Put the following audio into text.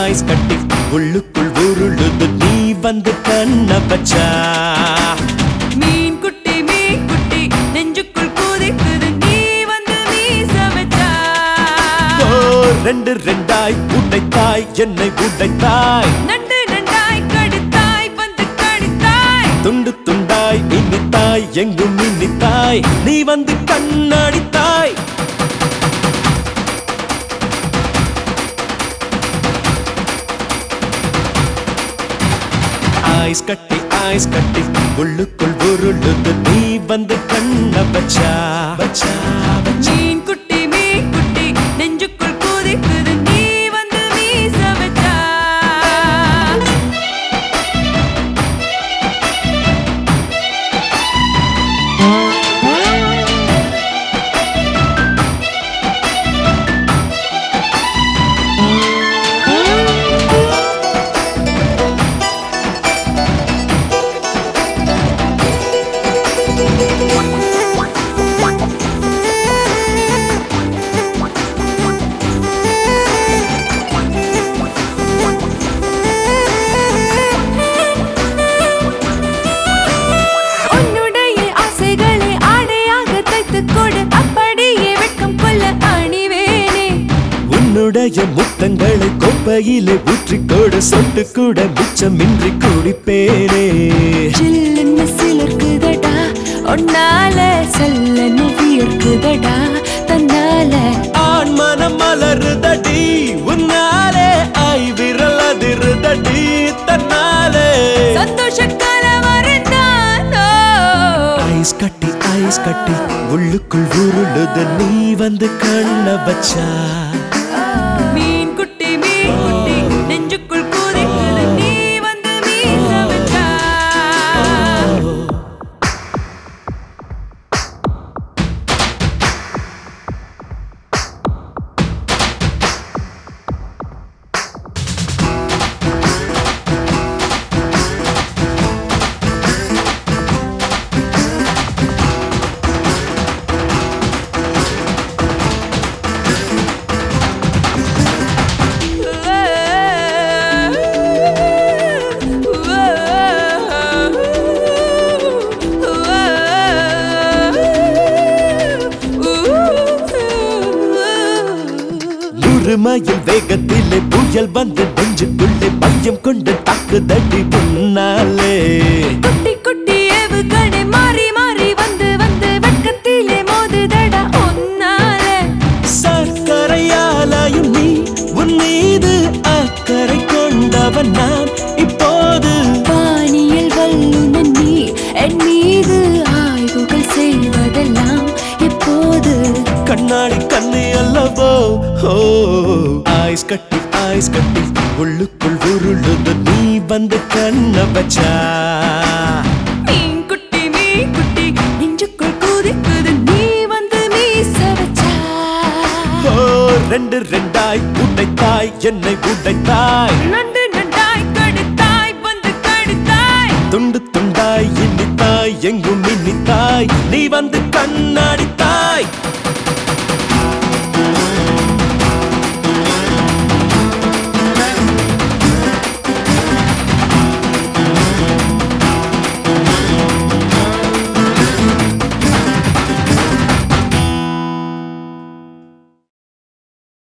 ice கட்டி உள்ளுக்குள் உருளுது நீ வந்து கண்ண பச்சா மீன் குட்டி மீன் குட்டி நெஞ்சுக்குள் குதிக்குது நீ வந்து மீச வச்சா ஓ ரெண்டு ரெண்டாய் உடைத்தாய் என்னை உடைத்தாய் நண்டு நண்டாய் கடித்தாய் வந்து கடித்தாய் துண்டு துண்டாய் இனித்தாய் எங்கும் இனித்தாய் நீ வந்து கண்ணடித்தாய் ஐஸ் கட்டி ஐஸ் கட்டி உள்ளுக்குள் உருளுது நீ வந்து கண்ண பச்சா பச்சா பச்சா மீன் குட்டி மீன் குட்டி நெஞ்சுக்குள் குதிக்குது நீ வந்து மீச வச்சா உன்னுடைய ஆசைகளை ஆடையாக தைத்துக் கொடு அப்படியே வெட்கம் கொள்ள அணிவேனே உன்னுடைய முத்தங்களை கொப்பையிலே ஊற்றிக்கொடு சொட்டு கூட மிச்சமின்றி குடிப்பேனே சில்லுன்னு சிலிர்க்குதடா உன்னால சல்லன்னு வியர்க்குதடா தன்னால ஆண் மனம் மலருதடி உன்னாலே ஐ விரல் அதிருதடி தன்னாலே சந்தோஷ கலவரம் தானோ ஐஸ் கட்டி ஐஸ் கட்டி உள்ளுக்குள் உருளுது நீ வந்து கண்ண பச்சா மீன் குட்டி மீன் குட்டி நெஞ்சுக்குள் குதிக்குது நீ வந்து மீச வச்சா நூறு மைல் வேகத்திலே புயல் வந்து நெஞ்சுக்குள்ளே பையம் கொண்டு தாக்குதடி முன்னாலே குட்டி குட்டி ஏவுகணை மாறி மாறி வந்து வந்து வெட்கத்திலே மோதுதடா ஒன்னாலே சர்க்கரையாலாயும் நீ உன் மீது அக்கறை கொண்டவன் நான் இப்போது வானியல் வல்லுநன் நீ என் மீது ஆய்வுகள் செய்வதெல்லாம் எப்போது கண்ணாடி கண்ணி அல்லவோ ஹோ ஐஸ் கட்டி ஐஸ் கட்டி உள்ளுக்குள் உருளுது நீ வந்து கண்ண பச்சா மீன் குட்டி மீன் குட்டி நெஞ்சுக்குள் குதிக்குது நீ வந்து மீச வச்சா ஓ ரெண்டு ரெண்டாய் உடைத்தாய் என்னை உடைத்தாய் நண்டு நண்டாய் கடித்தாய் வந்து கடித்தாய் துண்டு துண்டாய் இனித்தாய் எங்கும் இனித்தாய் நீ வந்து கண்ணாடித்தாய்